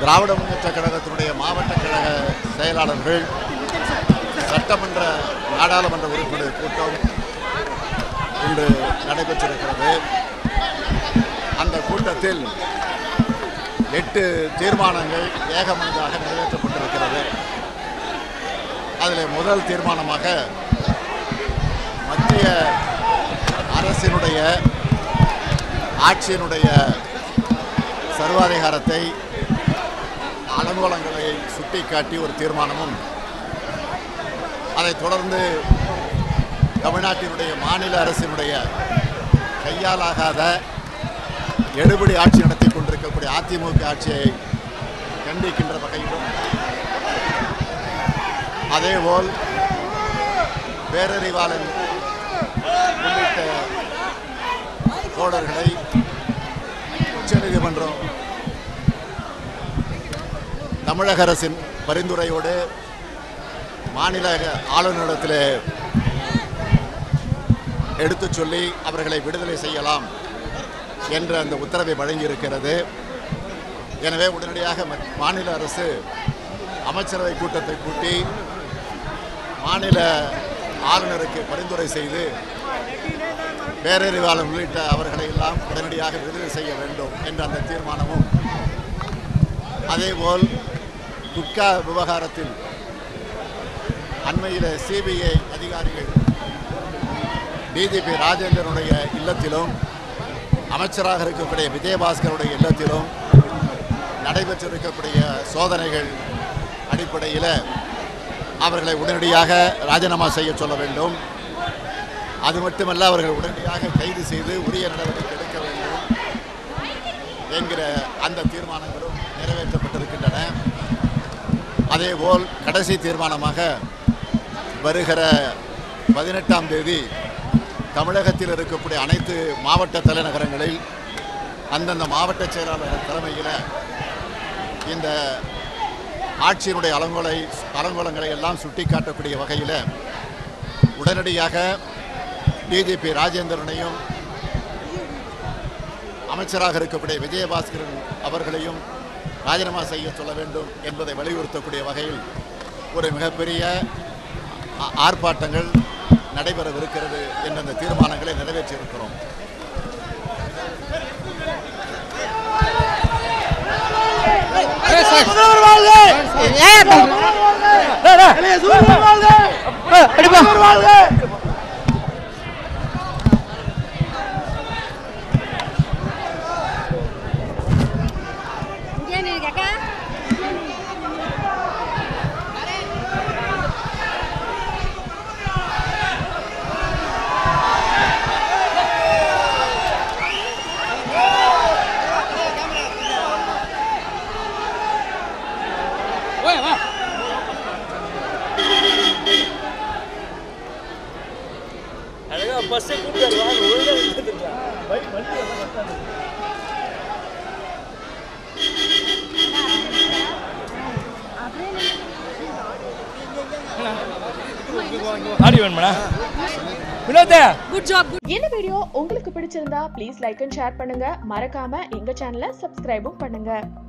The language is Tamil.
திராவிட முன்னேற்ற கழகத்தினுடைய மாவட்ட கழக செயலாளர்கள் சட்டமன்ற நாடாளுமன்ற உறுப்பினர் கூட்டம் இன்று நடைபெற்றிருக்கிறது அந்த கூட்டத்தில் எட்டு தீர்மானங்கள் ஏகமனதாக நிறைவேற்றப்பட்டிருக்கிறது அதில் முதல் தீர்மானமாக மத்திய அரசினுடைய ஆட்சியினுடைய சர்வாதிகாரத்தை அலங்கோலங்களை சுட்டிக்காட்டி ஒரு தீர்மானமும் அதைத் தொடர்ந்து தமிழ்நாட்டினுடைய மாநில அரசினுடைய கையாலாகாத எடுபடி ஆட்சி நடத்தி கொண்டிருக்கக்கூடிய அதிமுக ஆட்சியை கண்டிக்கின்ற வகையிலும் அதேபோல் பேரறிவாளன் உள்ளிட்ட தோழர்களை உச்சநீதிமன்றம் தமிழக அரசின் பரிந்துரையோடு மாநில ஆளுநரிடத்தில் எடுத்துச் சொல்லி அவர்களை விடுதலை செய்யலாம் என்ற அந்த உத்தரவை வழங்கியிருக்கிறது எனவே உடனடியாக ம- மாநில அரசு அமைச்சரவை கூட்டத்தை கூட்டி மாநில ஆளுநருக்கு பரிந்துரை செய்து பேரறிவாளன் உள்ளிட்ட அவர்களை எல்லாம் உடனடியாக விடுதலை செய்ய வேண்டும் என்ற அந்த தீர்மானமும் அதேபோல் குட்கா விவகாரத்தில் அண்மையில் சிபிஐ அதிகாரிகள் டிஜிபி ராஜேந்திரனுடைய இல்லத்திலும் அமைச்சராக இருக்கக்கூடிய விஜயபாஸ்கருடைய இல்லத்திலும் நடைபெற்றிருக்கக்கூடிய சோதனைகள் அடிப்படையில் அவர்களை உடனடியாக ராஜினாமா செய்ய சொல்ல வேண்டும் அது மட்டுமல்ல அவர்கள் உடனடியாக கைது செய்து உரிய நடவடிக்கை எடுக்க வேண்டும் என்கிற அந்த தீர்மானங்களும் நிறைவேற்றப்பட்டிருக்கின்றன அதேபோல் கடைசி தீர்மானமாக வருகிற பதினெட்டாம் தேதி தமிழகத்தில் இருக்கக்கூடிய அனைத்து மாவட்ட தலைநகரங்களில் அந்தந்த மாவட்ட செயலாளர் தலைமையில் இந்த ஆட்சியினுடைய அலங்கோலை அலங்கோலங்களை எல்லாம் சுட்டிக்காட்டக்கூடிய வகையில் உடனடியாக டிஜிபி ராஜேந்திரனையும் அமைச்சராக இருக்கக்கூடிய விஜயபாஸ்கரன் அவர்களையும் ராஜினாமா செய்ய சொல்ல வேண்டும் என்பதை வலியுறுத்தக்கூடிய வகையில் ஒரு மிகப்பெரிய ஆ- ஆர்ப்பாட்டங்கள் நடைபெறவிருக்கிறது என்ற அந்த தீர்மானங்களை நிறைவேற்றியிருக்கிறோம் Viene, que acá. அழகா பஸ்ஸை கூப்பிட்டு வாங்க ஒழுங்கா நின்னுட்டுருக்கலாம். ஆடி வேணுமாண்ணா வினோதே Good job. Good. இந்த வீடியோ உங்களுக்கு பிடிச்சிருந்தா ப்ளீஸ் லைக் அண்ட் ஷேர் பண்ணுங்க மறக்காம எங்க சேனலை சப்ஸ்கிரைபும் பண்ணுங்க